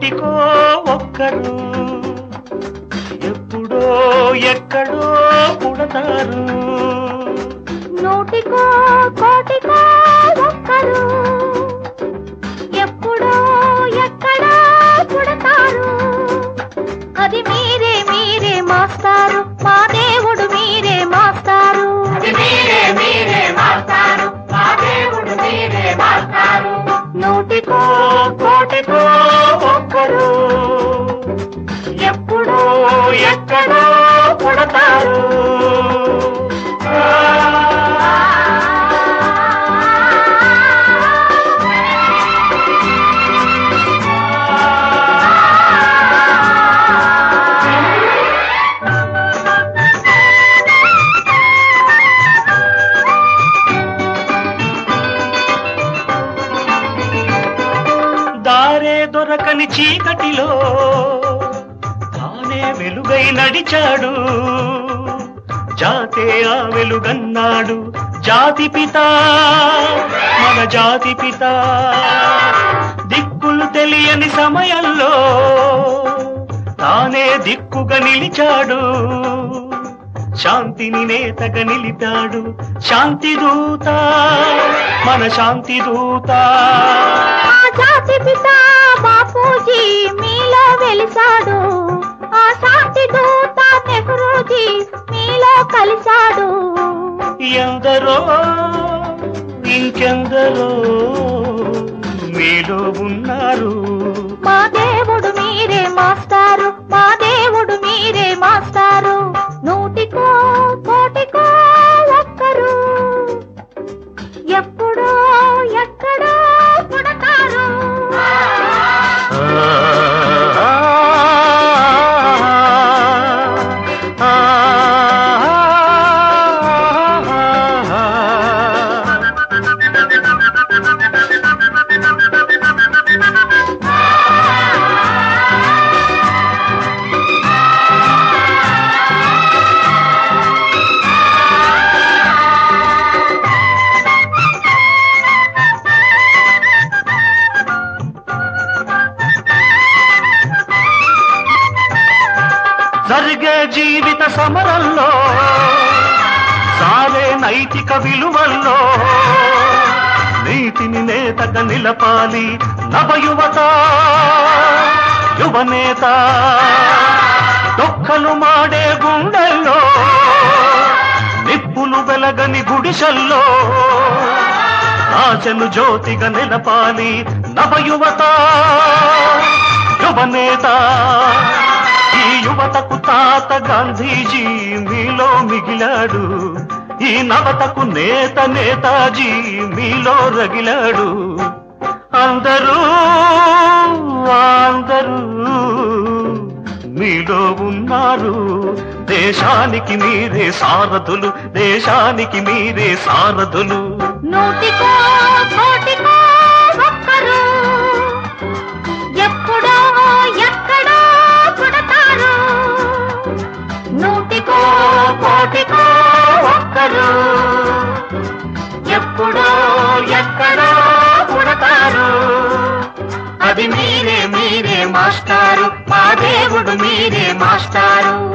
కోటికో ఒక్కరు ఎప్పుడో ఎక్కడో పుడతారు నూటికో కోటికో ఒక్కరు ఎప్పుడో ఎక్కడో పుడతారు అది మీరే మీరే మాస్తారు మా దేవుడు మీరే మాస్తారు మీరే మీరే మాస్టారు మా దేవుడు మీరే మాస్టారు నూటికో కోటికో ఒక్కరు ఎప్పుడో ఎక్కడో పుడతారు దారే దొరకని చీకటిలో తానే వెలుగై నడిచాడు జాతే ఆ వెలుగన్నాడు జాతి పిత మన జాతి పిత దిక్కులు తెలియని సమయంలో తానే దిక్కుగా నిలిచాడు శాంతిని నేతగా నిలిపాడు శాంతి దూత మన శాంతి దూత ఆ జాతి పిత బాపూజీ మీలో వెలిసాడు ఆ శాంతి దూత నెహ్రూజీ మీలో కలిశాడు ఎందరో ఇంకెందరో మీలో ఉన్నారు మా దేవుడు మీరే మాస్టారు మా దేవుడు మీరే మాస్టారు నూటికో కోటికో ఒక్కరు ఎప్పుడో ఎక్కడో పుడతారు జరిగే జీవిత సమరంలో సాగే నైతిక విలువల్లో నీతిని నేతగా నిలపాలి నవయువత యువనేత దొక్కలు మాడే గుండెల్లో నిప్పులు వెలగని గుడిసెల్లో ఆశను జ్యోతిగా నిలపాలి నవయువత యువనేత ఈ యువతకు తాత గాంధీజీ మీలో మిగిలాడు ఈ నవతకు నేత నేతాజీ మీలో రగిలాడు అందరూ అందరూ మీలో ఉన్నారు దేశానికి మీరే సారథులు దేశానికి మీరే సారథులు నూటికో కోటికో ఒక్కరు ఎప్పుడో ఎక్కడో పుడతారు నూటికో కోటికో ఒక్కరు ఎప్పుడో ఎక్కడో పుడతారు అది మీరే మీరే మాస్టారు మా దేవుడు మీరే మాస్టారు